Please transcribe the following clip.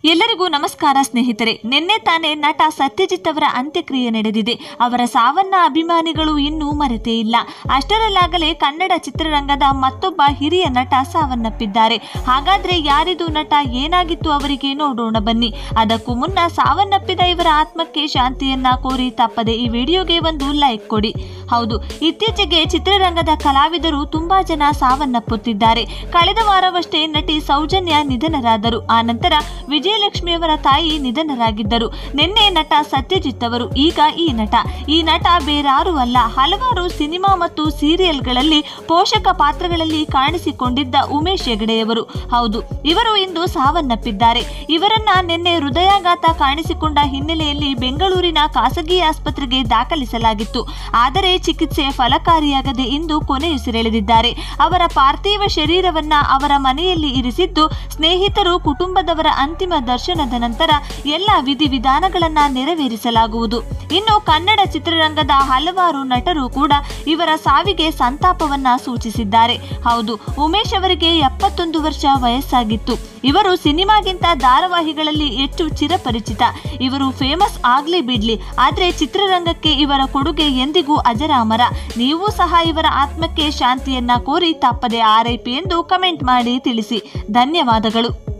ಎಲ್ಲರಿಗೂ ನಮಸ್ಕಾರ ಸ್ನೇಹಿತರೆ ನಿನ್ನೆ ತಾನೇ ನಟ ಸತ್ಯಜಿತ್ ಅವರ ಅಂತ್ಯಕ್ರಿಯೆ ನಡೆದಿದೆ ಅವರ ಸಾವನ್ನ ಅಭಿಮಾನಿಗಳು ಇನ್ನೂ ಮರೆತೇ ಇಲ್ಲ ಅಷ್ಟರಲ್ಲಾಗಲೇ ಕನ್ನಡ ಚಿತ್ರರಂಗದ ಮತ್ತೊಬ್ಬ ಹಿರಿಯ ನಟ ಸಾವನ್ನಪ್ಪಿದ್ದಾರೆ ಹಾಗಾದ್ರೆ ಯಾರಿದು ನಟ ಏನಾಗಿತ್ತು ಅವರಿಗೆ ನೋಡೋಣ ಬನ್ನಿ ಅದಕ್ಕೂ ಮುನ್ನ ಸಾವನ್ನಪ್ಪಿದ ಇವರ ಆತ್ಮಕ್ಕೆ ಶಾಂತಿಯನ್ನ ಕೋರಿ ತಪ್ಪದೆ ಈ ವಿಡಿಯೋಗೆ ಒಂದು ಲೈಕ್ ಕೊಡಿ ಹೌದು ಇತ್ತೀಚೆಗೆ ಚಿತ್ರರಂಗದ ಕಲಾವಿದರು ತುಂಬಾ ಜನ ಸಾವನ್ನಪ್ಪುತ್ತಿದ್ದಾರೆ ಕಳೆದ ವಾರವಷ್ಟೇ ನಟಿ ಸೌಜನ್ಯ ನಿಧನರಾದರು ಆ ನಂತರ ವಿಜಯಲಕ್ಷ್ಮಿ ಅವರ ತಾಯಿ ನಿಧನರಾಗಿದ್ದರು ನಿನ್ನೆ ನಟ ಸತ್ಯಜಿತ್ ಅವರು ಈಗ ಈ ನಟ ಈ ನಟ ಬೇರಾರೂ ಅಲ್ಲ ಹಲವಾರು ಸಿನಿಮಾ ಮತ್ತು ಸೀರಿಯಲ್ಗಳಲ್ಲಿ ಪೋಷಕ ಪಾತ್ರಗಳಲ್ಲಿ ಕಾಣಿಸಿಕೊಂಡಿದ್ದ ಉಮೇಶ್ ಹೆಗಡೆಯವರು ಹೌದು ಇವರು ಇಂದು ಸಾವನ್ನಪ್ಪಿದ್ದಾರೆ ಇವರನ್ನ ನಿನ್ನೆ ಹೃದಯಾಘಾತ ಕಾಣಿಸಿಕೊಂಡ ಹಿನ್ನೆಲೆಯಲ್ಲಿ ಬೆಂಗಳೂರಿನ ಖಾಸಗಿ ಆಸ್ಪತ್ರೆಗೆ ದಾಖಲಿಸಲಾಗಿತ್ತು ಆದರೆ ಚಿಕಿತ್ಸೆ ಫಲಕಾರಿಯಾಗದೆ ಇಂದು ಕೊನೆಯುಸಿರೆಳೆದಿದ್ದಾರೆ ಅವರ ಪಾರ್ಥಿವ ಶರೀರವನ್ನ ಅವರ ಮನೆಯಲ್ಲಿ ಇರಿಸಿದ್ದು ಸ್ನೇಹಿತರು ಕುಟುಂಬದವರ ಅಂತಿಮ ದರ್ಶನದ ನಂತರ ಎಲ್ಲ ವಿಧಿವಿಧಾನಗಳನ್ನ ನೆರವೇರಿಸಲಾಗುವುದು ಇನ್ನು ಕನ್ನಡ ಚಿತ್ರರಂಗದ ಹಲವಾರು ನಟರು ಕೂಡ ಇವರ ಸಾವಿಗೆ ಸಂತಾಪವನ್ನ ಸೂಚಿಸಿದ್ದಾರೆ ಹೌದು ಉಮೇಶ್ ಅವರಿಗೆ ಎಪ್ಪತ್ತೊಂದು ವರ್ಷ ವಯಸ್ಸಾಗಿತ್ತು ಇವರು ಸಿನಿಮಾಗಿಂತ ಧಾರಾವಾಹಿಗಳಲ್ಲಿ ಹೆಚ್ಚು ಚಿರಪರಿಚಿತ ಇವರು ಫೇಮಸ್ ಆಗ್ಲಿ ಬಿಡ್ಲಿ ಆದ್ರೆ ಚಿತ್ರರಂಗಕ್ಕೆ ಇವರ ಕೊಡುಗೆ ಎಂದಿಗೂ ಅಜರಾಮರ ನೀವು ಸಹ ಇವರ ಆತ್ಮಕ್ಕೆ ಶಾಂತಿಯನ್ನ ಕೋರಿ ತಪ್ಪದೆ ಆರೈಪಿ ಎಂದು ಕಮೆಂಟ್ ಮಾಡಿ ತಿಳಿಸಿ ಧನ್ಯವಾದಗಳು